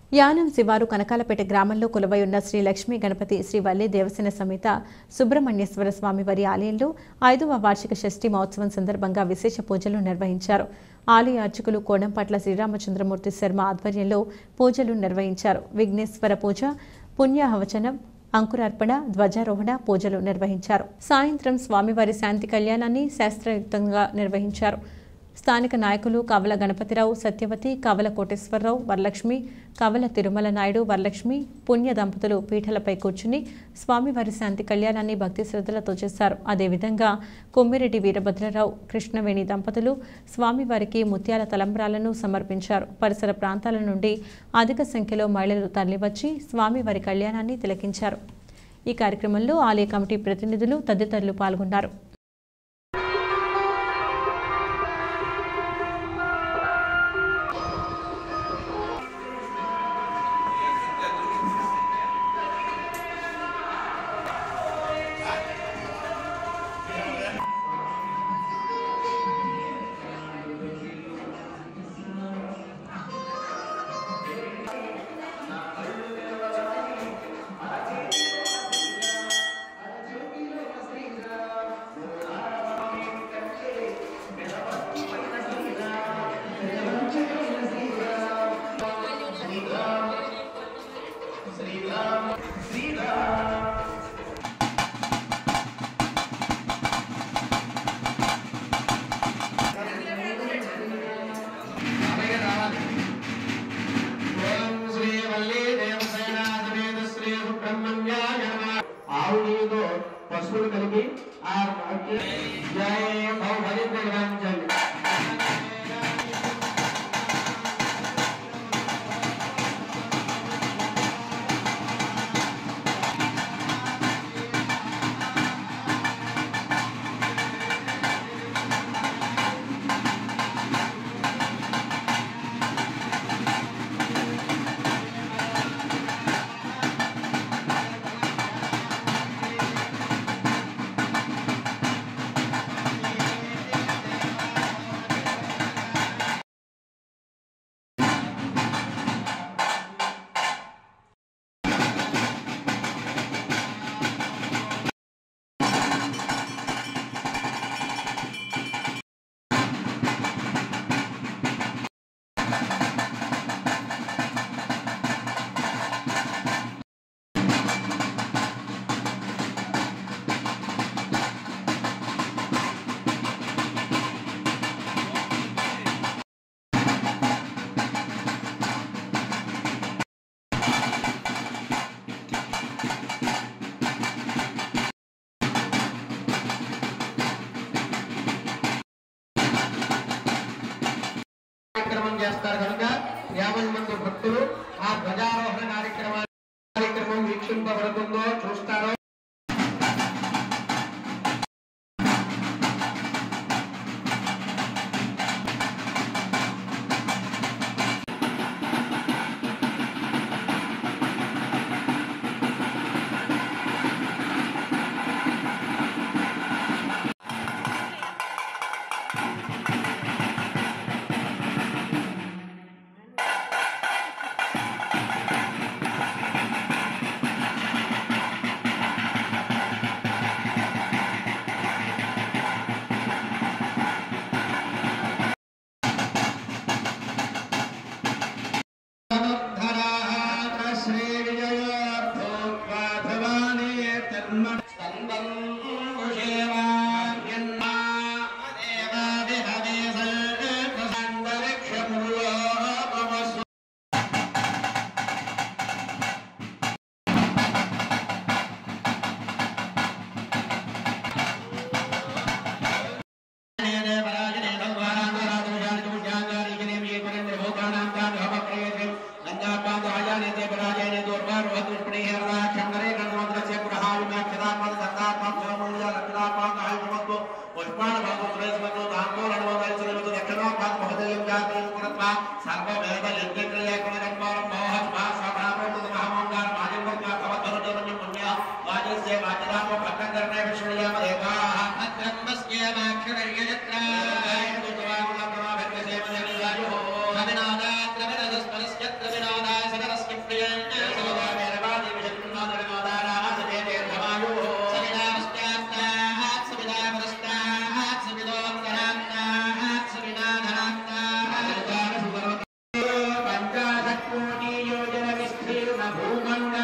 యానం శివారు కనకాలపేట గ్రామంలో కొలువై ఉన్న శ్రీ లక్ష్మీ గణపతి శ్రీ వల్లి దేవసేన సమేత సుబ్రహ్మణ్యేశ్వర స్వామివారి ఆలయంలో ఐదవ వార్షిక షష్ఠి మహోత్సవం సందర్భంగా విశేష పూజలు నిర్వహించారు ఆలయ అర్చకులు కోణంపట్ల శ్రీరామచంద్రమూర్తి శర్మ ఆధ్వర్యంలో పూజలు నిర్వహించారు విఘ్నేశ్వర పూజ పుణ్యాహవచనం అంకురార్పణ ధ్వజారోహణ పూజలు నిర్వహించారు సాయంత్రం స్వామివారి శాంతి కళ్యాణాన్ని శాస్త్రయుక్తంగా నిర్వహించారు స్థానిక నాయకులు కవల గణపతిరావు సత్యవతి కవల కోటేశ్వరరావు వరలక్ష్మి కవల తిరుమల నాయుడు వరలక్ష్మి పుణ్య దంపతులు పీఠలపై కూర్చుని స్వామివారి శాంతి కళ్యాణాన్ని భక్తి శ్రద్ధలతో చేశారు అదేవిధంగా కొమ్మిరెడ్డి వీరభద్రరావు కృష్ణవేణి దంపతులు స్వామివారికి ముత్యాల తలంబ్రాలను సమర్పించారు పరిసర ప్రాంతాల నుండి అధిక సంఖ్యలో మహిళలు తరలివచ్చి స్వామివారి కళ్యాణాన్ని తిలకించారు ఈ కార్యక్రమంలో ఆలయ కమిటీ ప్రతినిధులు తదితరులు పాల్గొన్నారు ఆవు నీతో పశువులు కలిపి ఆ జయ భవని ప్రకటించండి కార్యక్రమం చేస్తారు కనుక యాభై మంది భక్తులు ఆ ధ్వజారోహణ కార్యక్రమాన్ని కార్యక్రమం వీక్షింపబడుతుందో చూస్తారో భూమండల